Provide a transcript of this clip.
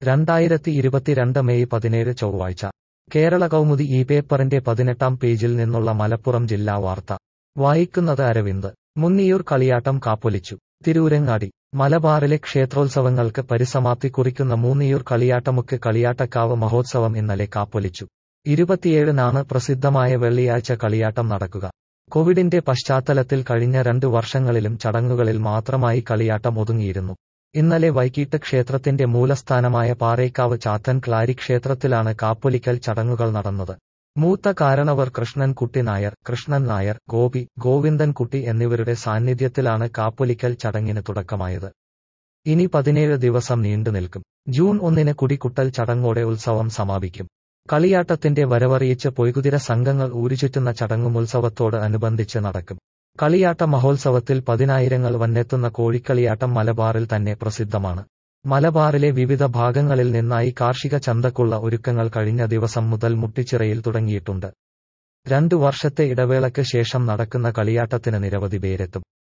രണ്ടായിരത്തി ഇരുപത്തിരണ്ട് മെയ് പതിനേഴ് ചൊവ്വാഴ്ച കേരള കൗമുദി ഈ പേപ്പറിന്റെ പതിനെട്ടാം പേജിൽ നിന്നുള്ള മലപ്പുറം ജില്ലാ വാർത്ത വായിക്കുന്നത് അരവിന്ദ് മുന്നിയൂർ കളിയാട്ടം കാപ്പൊലിച്ചു തിരൂരങ്ങാടി മലബാറിലെ ക്ഷേത്രോത്സവങ്ങൾക്ക് പരിസമാപ്തി കുറിക്കുന്ന മൂന്നിയൂർ കളിയാട്ടമുക്ക് കളിയാട്ടക്കാവ് മഹോത്സവം ഇന്നലെ കാപ്പൊലിച്ചു ഇരുപത്തിയേഴിനാണ് പ്രസിദ്ധമായ വെള്ളിയാഴ്ച കളിയാട്ടം നടക്കുക കോവിഡിന്റെ പശ്ചാത്തലത്തിൽ കഴിഞ്ഞ രണ്ടു വർഷങ്ങളിലും ചടങ്ങുകളിൽ മാത്രമായി കളിയാട്ടം ഒതുങ്ങിയിരുന്നു ഇന്നലെ വൈകിട്ട് ക്ഷേത്രത്തിന്റെ മൂലസ്ഥാനമായ പാറേക്കാവ് ചാത്തൻ ക്ലാരി ക്ഷേത്രത്തിലാണ് കാപ്പൊലിക്കൽ ചടങ്ങുകൾ നടന്നത് മൂത്ത കാരണവർ കൃഷ്ണൻകുട്ടി നായർ കൃഷ്ണൻ നായർ ഗോപി ഗോവിന്ദൻകുട്ടി എന്നിവരുടെ സാന്നിധ്യത്തിലാണ് കാപ്പൊലിക്കൽ ചടങ്ങിന് തുടക്കമായത് ഇനി പതിനേഴ് ദിവസം നീണ്ടുനിൽക്കും ജൂൺ ഒന്നിന് കുടിക്കുട്ടൽ ചടങ്ങോടെ ഉത്സവം സമാപിക്കും കളിയാട്ടത്തിന്റെ വരവറിയിച്ച് പൊയ്കുതിര സംഘങ്ങൾ ഊരുചുറ്റുന്ന ചടങ്ങും ഉത്സവത്തോട് അനുബന്ധിച്ച് നടക്കും കളിയാട്ട മഹോത്സവത്തിൽ പതിനായിരങ്ങൾ വന്നെത്തുന്ന കോഴിക്കളിയാട്ടം മലബാറിൽ തന്നെ പ്രസിദ്ധമാണ് മലബാറിലെ വിവിധ ഭാഗങ്ങളിൽ നിന്നായി കാർഷിക ചന്തക്കുള്ള ഒരുക്കങ്ങൾ കഴിഞ്ഞ ദിവസം മുതൽ മുട്ടിച്ചിറയിൽ തുടങ്ങിയിട്ടുണ്ട് രണ്ടു വർഷത്തെ ഇടവേളയ്ക്ക് ശേഷം നടക്കുന്ന കളിയാട്ടത്തിന് നിരവധി പേരെത്തും